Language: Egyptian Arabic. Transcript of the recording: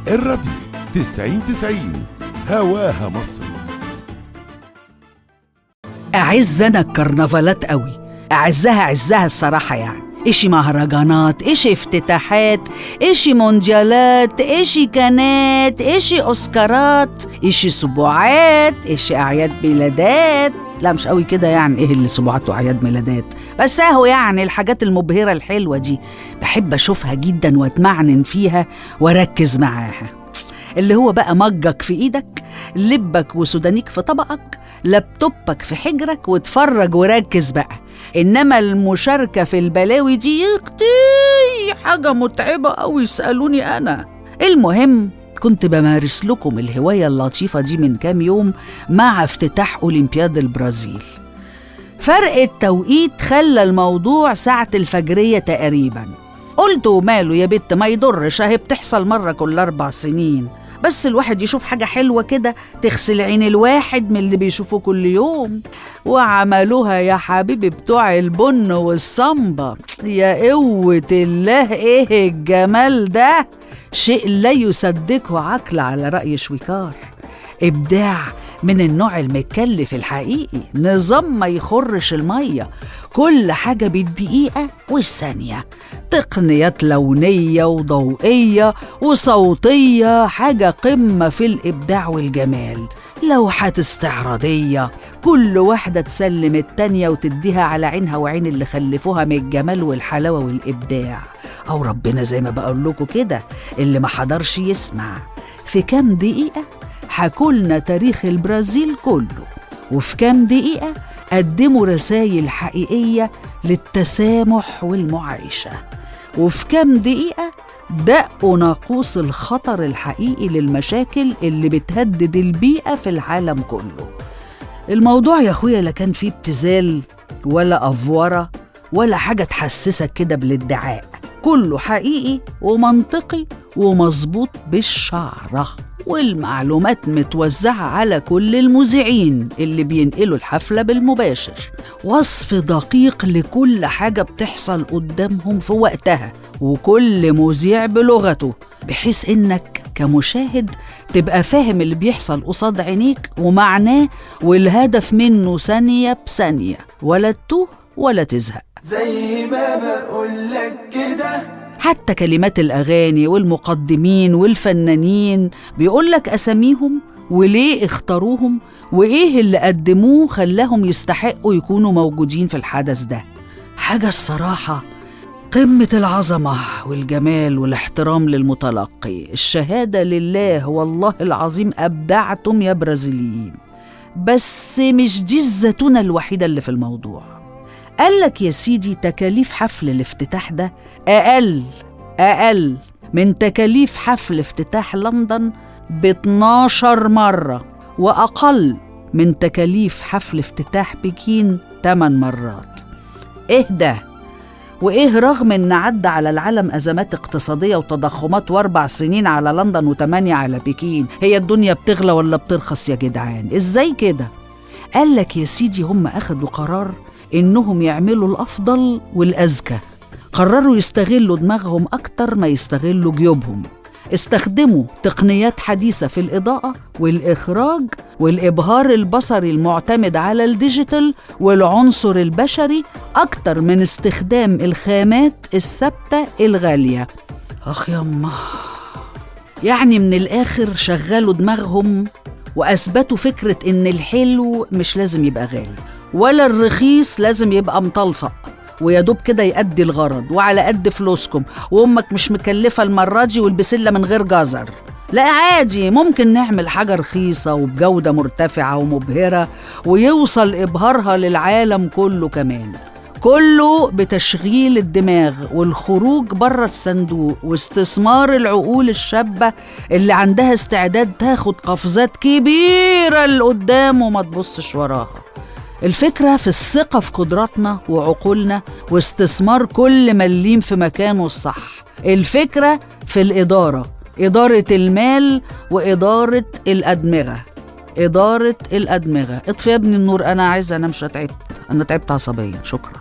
الراديو تسعين تسعين هواها مصر أعز أنا الكرنفالات قوي أعزها عزها الصراحة يعني إشي مهرجانات إشي افتتاحات إشي مونديالات إشي كانات إشي أوسكارات إشي سبوعات إشي أعياد ميلادات لا مش قوي كده يعني إيه اللي سبوعات وأعياد ميلادات بس أهو يعني الحاجات المبهرة الحلوة دي بحب أشوفها جدا وأتمعنن فيها وأركز معاها اللي هو بقى مجك في ايدك لبك وسودانيك في طبقك لابتوبك في حجرك واتفرج وركز بقى انما المشاركه في البلاوي دي يختي حاجه متعبه قوي يسالوني انا المهم كنت بمارس لكم الهوايه اللطيفه دي من كام يوم مع افتتاح اولمبياد البرازيل فرق التوقيت خلى الموضوع ساعة الفجرية تقريبا قلت وماله يا بت ما يضرش اهي بتحصل مرة كل أربع سنين بس الواحد يشوف حاجة حلوة كده تغسل عين الواحد من اللي بيشوفه كل يوم وعملوها يا حبيبي بتوع البن والصنبة يا قوة الله ايه الجمال ده شيء لا يصدقه عقل على رأي شويكار إبداع من النوع المتكلف الحقيقي نظام ما يخرش المية كل حاجة بالدقيقة والثانية تقنيات لونية وضوئية وصوتية حاجة قمة في الإبداع والجمال لوحات استعراضية كل واحدة تسلم التانية وتديها على عينها وعين اللي خلفوها من الجمال والحلاوة والإبداع أو ربنا زي ما بقول لكم كده اللي ما حضرش يسمع في كام دقيقة حكولنا تاريخ البرازيل كله وفي كام دقيقة قدموا رسائل حقيقية للتسامح والمعايشة وفي كام دقيقة دقوا ناقوس الخطر الحقيقي للمشاكل اللي بتهدد البيئة في العالم كله الموضوع يا اخويا لا كان فيه ابتذال ولا افوره ولا حاجه تحسسك كده بالادعاء كله حقيقي ومنطقي ومظبوط بالشعره والمعلومات متوزعة على كل المذيعين اللي بينقلوا الحفلة بالمباشر وصف دقيق لكل حاجة بتحصل قدامهم في وقتها وكل مذيع بلغته بحيث إنك كمشاهد تبقى فاهم اللي بيحصل قصاد عينيك ومعناه والهدف منه ثانية بثانية ولا تتوه ولا تزهق زي ما بقولك كده حتى كلمات الأغاني والمقدمين والفنانين بيقولك أساميهم وليه اختاروهم وإيه اللي قدموه خلاهم يستحقوا يكونوا موجودين في الحدث ده حاجة الصراحة قمة العظمة والجمال والاحترام للمتلقي الشهادة لله والله العظيم أبدعتم يا برازيليين بس مش دي الزتونة الوحيدة اللي في الموضوع قال لك يا سيدي تكاليف حفل الافتتاح ده أقل أقل من تكاليف حفل افتتاح لندن ب 12 مرة وأقل من تكاليف حفل افتتاح بكين 8 مرات إيه ده؟ وإيه رغم إن عدى على العالم أزمات اقتصادية وتضخمات وأربع سنين على لندن وتمانية على بكين هي الدنيا بتغلى ولا بترخص يا جدعان إزاي كده؟ قال لك يا سيدي هم أخدوا قرار إنهم يعملوا الأفضل والأذكى قرروا يستغلوا دماغهم أكتر ما يستغلوا جيوبهم استخدموا تقنيات حديثة في الإضاءة والإخراج والإبهار البصري المعتمد على الديجيتال والعنصر البشري أكتر من استخدام الخامات الثابتة الغالية أخ يما يعني من الآخر شغلوا دماغهم وأثبتوا فكرة إن الحلو مش لازم يبقى غالي ولا الرخيص لازم يبقى مطلصق ويا دوب كده يأدي الغرض وعلى قد فلوسكم وامك مش مكلفه المره دي والبسله من غير جزر لا عادي ممكن نعمل حاجة رخيصة وبجودة مرتفعة ومبهرة ويوصل إبهارها للعالم كله كمان كله بتشغيل الدماغ والخروج بره الصندوق واستثمار العقول الشابة اللي عندها استعداد تاخد قفزات كبيرة لقدام وما تبصش وراها الفكرة في الثقة في قدراتنا وعقولنا واستثمار كل مليم في مكانه الصح الفكرة في الإدارة إدارة المال وإدارة الأدمغة إدارة الأدمغة اطفي يا ابني النور أنا عايزة أنام مش تعبت أنا تعبت عصبيا شكرا